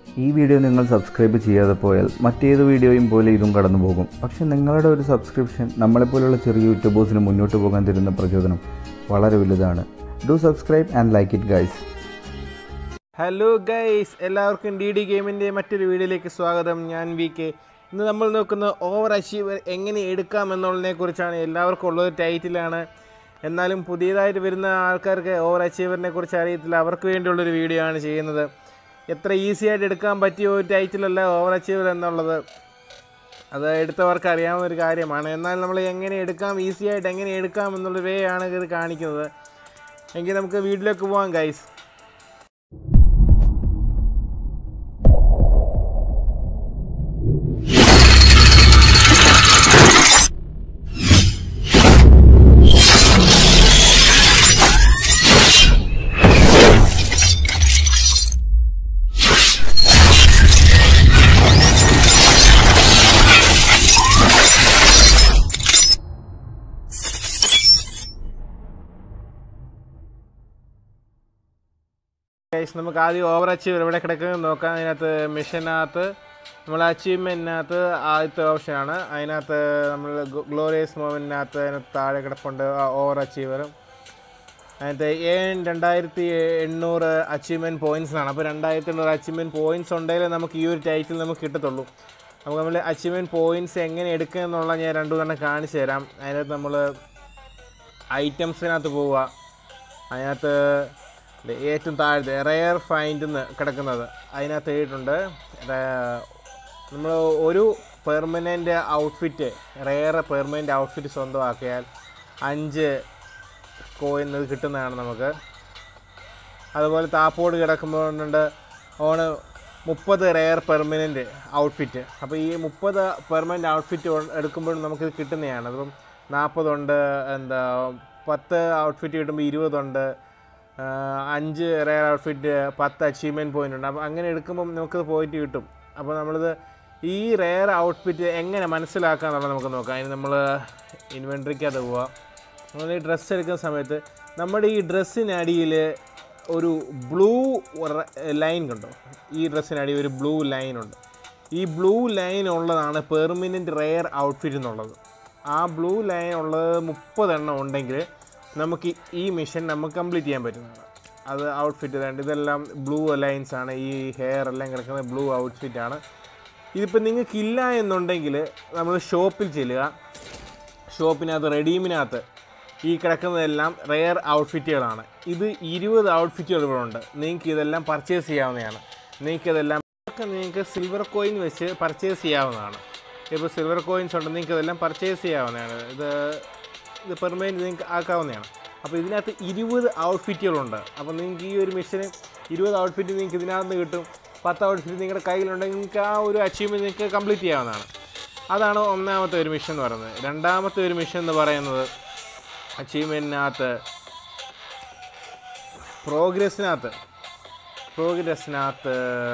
ഈ വീഡിയോ നിങ്ങൾ സബ്സ്ക്രൈബ് ചെയ്യാതെ പോയാൽ മറ്റേത് വീഡിയോയും പോലെ ഇതും കടന്നു പോകും പക്ഷേ നിങ്ങളുടെ ഒരു സബ്സ്ക്രിപ്ഷൻ നമ്മളെപ്പോലുള്ള ചെറിയ യൂട്യൂബേഴ്സിന് മുന്നോട്ട് പോകാൻ തരുന്ന പ്രചോദനം വളരെ വലുതാണ് do subscribe and like it guys hello guys എല്ലാവർക്കും ഡി ഡി ഗെയിമിൻ്റെ മറ്റൊരു വീഡിയോയിലേക്ക് സ്വാഗതം ഞാൻ വി കെ ഇന്ന് നമ്മൾ നോക്കുന്ന ഓവർ അച്ചീവർ എങ്ങനെ എടുക്കാം എന്നുള്ളതിനെ കുറിച്ചാണ് എല്ലാവർക്കും ഉള്ളൊരു ടൈറ്റിലാണ് എന്നാലും പുതിയതായിട്ട് വരുന്ന ആൾക്കാർക്ക് ഓവർ അച്ചീവറിനെ കുറിച്ച് അറിയത്തില്ല അവർക്ക് വേണ്ടിയുള്ളൊരു വീഡിയോ ആണ് ചെയ്യുന്നത് എത്ര ഈസി ആയിട്ട് എടുക്കാൻ പറ്റിയ ഒരു ടൈറ്റിലല്ല ഓവർ അച്ചീവർ എന്നുള്ളത് അത് എടുത്തവർക്ക് അറിയാവുന്ന ഒരു കാര്യമാണ് എന്നാൽ നമ്മൾ എങ്ങനെ എടുക്കാം ഈസി ആയിട്ട് എങ്ങനെ എടുക്കാം എന്നുള്ള വേ ആണ് ഇത് കാണിക്കുന്നത് എങ്കിൽ നമുക്ക് വീട്ടിലേക്ക് പോകാം ഗൈസ് ഗൈസ് നമുക്ക് ആദ്യം ഓവർ അച്ചീവർ ഇവിടെ കിടക്കുന്നത് നോക്കാം അതിനകത്ത് മിഷനകത്ത് നമ്മൾ അച്ചീവ്മെൻറ്റിനകത്ത് ആദ്യത്തെ ഓപ്ഷനാണ് അതിനകത്ത് നമ്മൾ ഗ്ലോറിയസ് മൂവ്മെൻറ്റിനകത്ത് അതിനകത്ത് താഴെ കിടപ്പുണ്ട് ഓവർ അച്ചീവറും അതിനകത്ത് ഏൺ രണ്ടായിരത്തി എണ്ണൂറ് അച്ചീവ്മെൻറ്റ് പോയിൻറ്റ്സ് ആണ് അപ്പോൾ രണ്ടായിരത്തി എണ്ണൂറ് അച്ചീവ്മെൻറ്റ് പോയിൻറ്റ്സ് ഉണ്ടെങ്കിൽ നമുക്ക് ഈ ഒരു ടൈറ്റിൽ നമുക്ക് കിട്ടത്തുള്ളൂ നമുക്ക് നമ്മൾ അച്ചീവ്മെൻറ്റ് പോയിൻറ്റ്സ് എങ്ങനെ എടുക്കുക എന്നുള്ള ഞാൻ രണ്ടു തന്നെ കാണിച്ചു തരാം അതിനകത്ത് നമ്മൾ ഐറ്റംസിനകത്ത് പോവുക അതിനകത്ത് ദേ ഏറ്റവും താഴത്തെ റെയർ ഫൈൻഡ് എന്ന് കിടക്കുന്നത് അതിനകത്ത് എഴുതിയിട്ടുണ്ട് നമ്മൾ ഒരു permanent outfit rare permanent outfit സ്വന്തമാക്കിയാൽ അഞ്ച് കോയിൻ ഇത് കിട്ടുന്നതാണ് നമുക്ക് അതുപോലെ താപ്പോട് കിടക്കുമ്പോഴുണ്ട് ഓണ് മുപ്പത് റെയർ പെർമനൻ്റ് ഔട്ട്ഫിറ്റ് അപ്പോൾ ഈ മുപ്പത് പെർമനൻ്റ് ഔട്ട്ഫിറ്റ് എടുക്കുമ്പോഴും നമുക്കിത് കിട്ടുന്നതാണ് അപ്പം നാൽപ്പതുണ്ട് എന്താ പത്ത് ഔട്ട്ഫിറ്റ് കിട്ടുമ്പോൾ ഇരുപതുണ്ട് ആഹ് അഞ്ച് റെയർ ഔട്ട്ഫിറ്റ് പത്ത് അച്ചീവ്മെൻറ്റ് പോയിൻ്റ് ഉണ്ട് അപ്പോൾ അങ്ങനെ എടുക്കുമ്പം നമുക്കത് പോയിട്ട് കിട്ടും അപ്പോൾ നമ്മളിത് ഈ റെയർ ഔട്ട്ഫിറ്റ് എങ്ങനെ മനസ്സിലാക്കുക എന്നുള്ളത് നമുക്ക് നോക്കാം അതിന് നമ്മൾ ഇൻവെൻട്രിക്കകത്ത് പോവാം നമ്മൾ ഈ ഡ്രസ്സ് എടുക്കുന്ന സമയത്ത് നമ്മുടെ ഈ ഡ്രസ്സിനടിയിൽ ഒരു ബ്ലൂ ലൈൻ കണ്ടോ ഈ ഡ്രസ്സിനടിയിൽ ഒരു ബ്ലൂ ലൈൻ ഉണ്ട് ഈ ബ്ലൂ ലൈൻ ഉള്ളതാണ് പെർമനൻറ്റ് റെയർ ഔട്ട്ഫിറ്റ് എന്നുള്ളത് ആ ബ്ലൂ ലൈൻ ഉള്ളത് മുപ്പതെണ്ണം ഉണ്ടെങ്കിൽ നമുക്ക് ഈ മിഷൻ നമുക്ക് കംപ്ലീറ്റ് ചെയ്യാൻ പറ്റുന്നതാണ് അത് ഔട്ട്ഫിറ്റ് ഇതാണ്ട് ഇതെല്ലാം ബ്ലൂ ലൈൻസ് ആണ് ഈ ഹെയർ എല്ലാം കിടക്കുന്നത് ബ്ലൂ ഔട്ട്ഫിറ്റ് ആണ് ഇതിപ്പോൾ നിങ്ങൾക്കില്ല എന്നുണ്ടെങ്കിൽ നമ്മൾ ഷോപ്പിൽ ചെല്ലുക ഷോപ്പിനകത്ത് റെഡീമിനകത്ത് ഈ കിടക്കുന്നതെല്ലാം റെയർ ഔട്ട്ഫിറ്റുകളാണ് ഇത് ഇരുപത് ഔട്ട്ഫിറ്റുകൾ ഇവിടെ ഉണ്ട് നിങ്ങൾക്ക് ഇതെല്ലാം പർച്ചേസ് ചെയ്യാവുന്നതാണ് നിങ്ങൾക്ക് ഇതെല്ലാം ഇതൊക്കെ നിങ്ങൾക്ക് സിൽവർ കോയിൻ വെച്ച് പർച്ചേസ് ചെയ്യാവുന്നതാണ് ഇപ്പോൾ സിൽവർ കോയിൻസ് ഉണ്ട് നിങ്ങൾക്ക് ഇതെല്ലാം പർച്ചേസ് ചെയ്യാവുന്നതാണ് ഇത് ഇത് പെർമനൻറ്റ് നിങ്ങൾക്ക് ആക്കാവുന്നതാണ് അപ്പോൾ ഇതിനകത്ത് ഇരുപത് ഔട്ട്ഫിറ്റുകളുണ്ട് അപ്പോൾ നിങ്ങൾക്ക് ഈ ഒരു മിഷന് ഇരുപത് ഔട്ട്ഫിറ്റ് നിങ്ങൾക്ക് ഇതിനകത്ത് കിട്ടും പത്ത് ഔട്ട്ഫിറ്റ് നിങ്ങളുടെ കയ്യിലുണ്ടെങ്കിൽ നിങ്ങൾക്ക് ആ ഒരു അച്ചീവ്മെൻറ്റ് നിങ്ങൾക്ക് കംപ്ലീറ്റ് ചെയ്യാവുന്നതാണ് അതാണ് ഒന്നാമത്തെ ഒരു മിഷൻ എന്ന് പറയുന്നത് രണ്ടാമത്തെ ഒരു മിഷൻ എന്ന് പറയുന്നത് അച്ചീവ്മെൻറ്റിനകത്ത് പ്രോഗ്രസ്സിനകത്ത് പ്രോഗ്രസ്സിനകത്ത്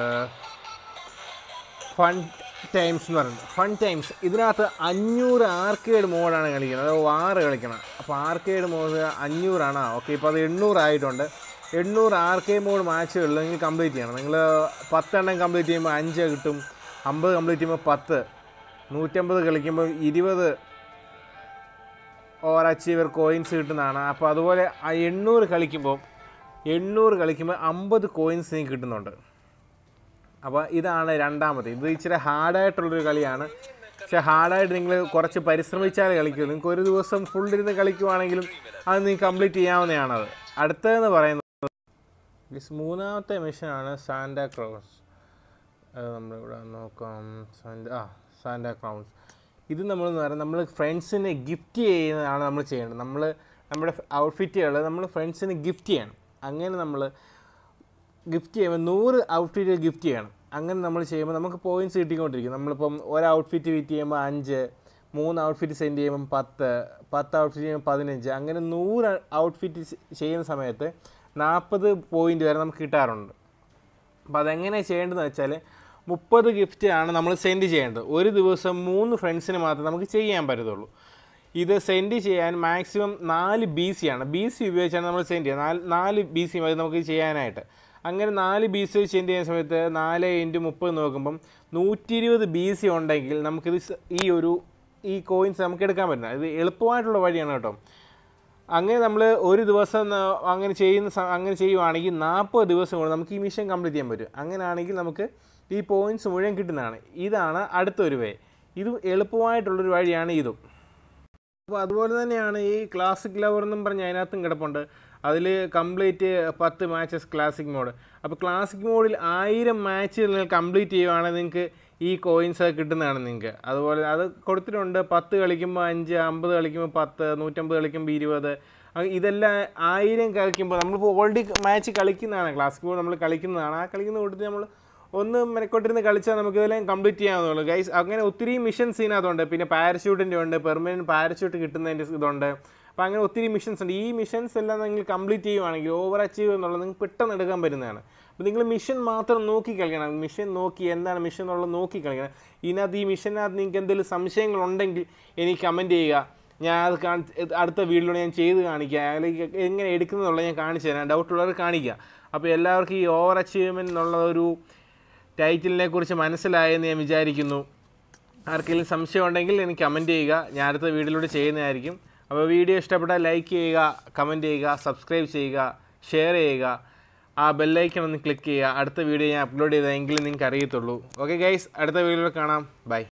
ഫൺ ടൈംസ് എന്ന് പറയുന്നത് ഫൺ ടൈംസ് ഇതിനകത്ത് അഞ്ഞൂറ് ആർക്കേഡ് മോഡാണ് കളിക്കുന്നത് അത് ആറ് കളിക്കണം അപ്പോൾ ആർക്കേഡ് മോഡ് അഞ്ഞൂറാണ് ഓക്കെ ഇപ്പോൾ അത് എണ്ണൂറായിട്ടുണ്ട് എണ്ണൂറ് ആർക്കേഡ് മോഡ് മാച്ചുകളിൽ നിങ്ങൾ കംപ്ലീറ്റ് ചെയ്യണം നിങ്ങൾ പത്തെണ്ണം കംപ്ലീറ്റ് ചെയ്യുമ്പോൾ അഞ്ച് കിട്ടും അമ്പത് കംപ്ലീറ്റ് ചെയ്യുമ്പോൾ പത്ത് നൂറ്റമ്പത് കളിക്കുമ്പോൾ ഇരുപത് ഓവർ അച്ചീവർ കോയിൻസ് കിട്ടുന്നതാണ് അപ്പോൾ അതുപോലെ ആ എണ്ണൂറ് കളിക്കുമ്പോൾ എണ്ണൂറ് കളിക്കുമ്പോൾ അമ്പത് കോയിൻസ് നിങ്ങൾക്ക് കിട്ടുന്നുണ്ട് അപ്പോൾ ഇതാണ് രണ്ടാമത്തെ ഇത് ഇച്ചിരി ഹാർഡായിട്ടുള്ളൊരു കളിയാണ് പക്ഷേ ഹാർഡായിട്ട് നിങ്ങൾ കുറച്ച് പരിശ്രമിച്ചാൽ കളിക്കൂ നിങ്ങൾക്ക് ഒരു ദിവസം ഫുൾ ഇരുന്ന് കളിക്കുവാണെങ്കിലും അത് നിങ്ങൾക്ക് കംപ്ലീറ്റ് ചെയ്യാവുന്നതാണത് അടുത്തതെന്ന് പറയുന്നത് This മൂന്നാമത്തെ മിഷനാണ് സാന്റാ ക്രോസ് അത് നമ്മളിവിടെ നോക്കാം സാന്റ ആ സാന്റാ ക്രൗൺസ് ഇത് നമ്മളെന്ന് പറയുന്നത് നമ്മൾ ഫ്രണ്ട്സിന് ഗിഫ്റ്റ് ചെയ്യുന്നതാണ് നമ്മൾ ചെയ്യേണ്ടത് നമ്മൾ നമ്മുടെ ഔട്ട്ഫിറ്റുകൾ നമ്മൾ ഫ്രണ്ട്സിന് ഗിഫ്റ്റ് ചെയ്യണം അങ്ങനെ നമ്മൾ ഗിഫ്റ്റ് ചെയ്യുമ്പോൾ നൂറ് ഔട്ട്ഫിറ്റ് ഗിഫ്റ്റ് ചെയ്യണം അങ്ങനെ നമ്മൾ ചെയ്യുമ്പോൾ നമുക്ക് പോയിൻറ്റ്സ് കിട്ടിക്കൊണ്ടിരിക്കും നമ്മളിപ്പം ഒരു ഔട്ട്ഫിറ്റ് വിറ്റ് ചെയ്യുമ്പോൾ അഞ്ച് മൂന്ന് ഔട്ട്ഫിറ്റ് സെൻഡ് ചെയ്യുമ്പം പത്ത് പത്ത് ഔട്ട്ഫിറ്റ് ചെയ്യുമ്പോൾ പതിനഞ്ച് അങ്ങനെ നൂറ് ഔട്ട്ഫിറ്റ് ചെയ്യുന്ന സമയത്ത് നാൽപ്പത് പോയിൻ്റ് വരെ നമുക്ക് കിട്ടാറുണ്ട് അപ്പോൾ അതെങ്ങനെ ചെയ്യേണ്ടതെന്ന് വെച്ചാൽ മുപ്പത് ഗിഫ്റ്റ് ആണ് നമ്മൾ സെൻഡ് ചെയ്യേണ്ടത് ഒരു ദിവസം മൂന്ന് ഫ്രണ്ട്സിന് മാത്രമേ നമുക്ക് ചെയ്യാൻ പറ്റത്തുള്ളൂ ഇത് സെൻഡ് ചെയ്യാൻ മാക്സിമം നാല് ബി സി ആണ് ബി സി ഉപയോഗിച്ചാണ് നമ്മൾ സെൻഡ് ചെയ്യുക നാല് നാല് ബി സി മതി നമുക്ക് ഇത് ചെയ്യാനായിട്ട് അങ്ങനെ നാല് ബി സി വെച്ച് ചെയ്യുന്ന സമയത്ത് നാല് ഇൻറ്റു മുപ്പത് നോക്കുമ്പം നൂറ്റി ഇരുപത് ബി സി ഉണ്ടെങ്കിൽ നമുക്കിത് സ- ഈ ഒരു ഈ കോയിൻസ് നമുക്ക് എടുക്കാൻ പറ്റുന്ന ഇത് എളുപ്പമായിട്ടുള്ള വഴിയാണ് കേട്ടോ അങ്ങനെ നമ്മൾ ഒരു ദിവസം ന- അങ്ങനെ ചെയ്യുന്ന സ- അങ്ങനെ ചെയ്യുവാണെങ്കിൽ നാൽപ്പത് ദിവസം കൊണ്ട് നമുക്ക് ഈ മിഷൻ കംപ്ലീറ്റ് ചെയ്യാൻ പറ്റും അങ്ങനെയാണെങ്കിൽ നമുക്ക് ഈ പോയിന്റ്സ് മുഴുവൻ കിട്ടുന്നതാണ് ഇതാണ് അടുത്തൊരു വേ ഇത് എളുപ്പമായിട്ടുള്ളൊരു വഴിയാണ് ഇതും അപ്പോൾ അതുപോലെ തന്നെയാണ് ഈ ക്ലാസിക് ലവർ എന്നും പറഞ്ഞ് അതിനകത്തും കിടപ്പുണ്ട് അതിൽ കംപ്ലീറ്റ് പത്ത് മാച്ചസ് ക്ലാസിക് മോഡ് അപ്പോൾ ക്ലാസിക് മോഡിൽ ആയിരം മാച്ച് കംപ്ലീറ്റ് ചെയ്യുവാണെങ്കിൽ നിങ്ങൾക്ക് ഈ കോയിൻസ് കിട്ടുന്നതാണ് നിങ്ങൾക്ക് അതുപോലെ അത് കൊടുത്തിട്ടുണ്ട് പത്ത് കളിക്കുമ്പോൾ അഞ്ച് അമ്പത് കളിക്കുമ്പോൾ പത്ത് നൂറ്റമ്പത് കളിക്കുമ്പോൾ ഇരുപത് അങ്ങനെ ഇതെല്ലാം ആയിരം കളിക്കുമ്പോൾ നമ്മളിപ്പോൾ ഓൾറെഡി മാച്ച് കളിക്കുന്നതാണ് ക്ലാസിക് മോഡ് നമ്മൾ കളിക്കുന്നതാണ് ആ കളിക്കുന്ന കൂട്ടത്തിൽ നമ്മൾ ഒന്ന് മെനക്കൊണ്ടിരുന്ന് കളിച്ചാൽ നമുക്ക് ഇതെല്ലാം കംപ്ലീറ്റ് ചെയ്യാവുന്നുള്ളൂ ഗൈസ് അങ്ങനെ ഒത്തിരി മിഷൻസ് ഇതിനകത്തുണ്ട് പിന്നെ പാരച്യൂട്ടിൻ്റെ ഉണ്ട് പെർമനൻറ്റ് പാരച്യൂട്ട് കിട്ടുന്നതിൻ്റെ ഇതുണ്ട് അപ്പോൾ അങ്ങനെ ഒത്തിരി മിഷൻസ് ഉണ്ട് ഈ മിഷൻസ് എല്ലാം നിങ്ങൾ കംപ്ലീറ്റ് ചെയ്യുവാണെങ്കിൽ ഓവർ അച്ചീവ് എന്നുള്ളത് നിങ്ങൾക്ക് പെട്ടെന്ന് എടുക്കാൻ പറ്റുന്നതാണ് അപ്പോൾ നിങ്ങൾ മിഷൻ മാത്രം നോക്കി കളിക്കണം മിഷൻ നോക്കി എന്താണ് മിഷൻ എന്നുള്ളത് നോക്കി കളിക്കണം ഇതിനകത്ത് ഈ മിഷനകത്ത് നിങ്ങൾക്ക് എന്തെങ്കിലും സംശയങ്ങളുണ്ടെങ്കിൽ എനിക്ക് കമൻറ്റ് ചെയ്യുക ഞാൻ അത് കാണി അടുത്ത വീഡിയോയിൽ ഞാൻ ചെയ്ത് കാണിക്കുക അല്ലെങ്കിൽ എങ്ങനെ എടുക്കുന്നുള്ളത് ഞാൻ കാണിച്ചു തരാം ഡൗട്ടുള്ളവർ കാണിക്കുക അപ്പോൾ എല്ലാവർക്കും ഈ ഓവർ അച്ചീവ്മെൻറ്റ് എന്നുള്ള ഒരു ടൈറ്റിലിനെ കുറിച്ച് മനസ്സിലായെന്ന് ഞാൻ വിചാരിക്കുന്നു ആർക്കെങ്കിലും സംശയം ഉണ്ടെങ്കിൽ എനിക്ക് കമൻറ്റ് ചെയ്യുക ഞാൻ അടുത്ത വീഡിയോയിലൂടെ ചെയ്യുന്നതായിരിക്കും അപ്പോൾ വീഡിയോ ഇഷ്ടപ്പെട്ടാൽ ലൈക്ക് ചെയ്യുക കമൻറ്റ് ചെയ്യുക സബ്സ്ക്രൈബ് ചെയ്യുക ഷെയർ ചെയ്യുക ആ ബെല്ലൈക്കൺ ഒന്ന് ക്ലിക്ക് ചെയ്യുക അടുത്ത വീഡിയോ ഞാൻ അപ്ലോഡ് ചെയ്തെങ്കിൽ നിങ്ങൾക്ക് അറിയത്തുള്ളൂ ഓക്കെ ഗൈസ് അടുത്ത വീഡിയോയിൽ കാണാം ബൈ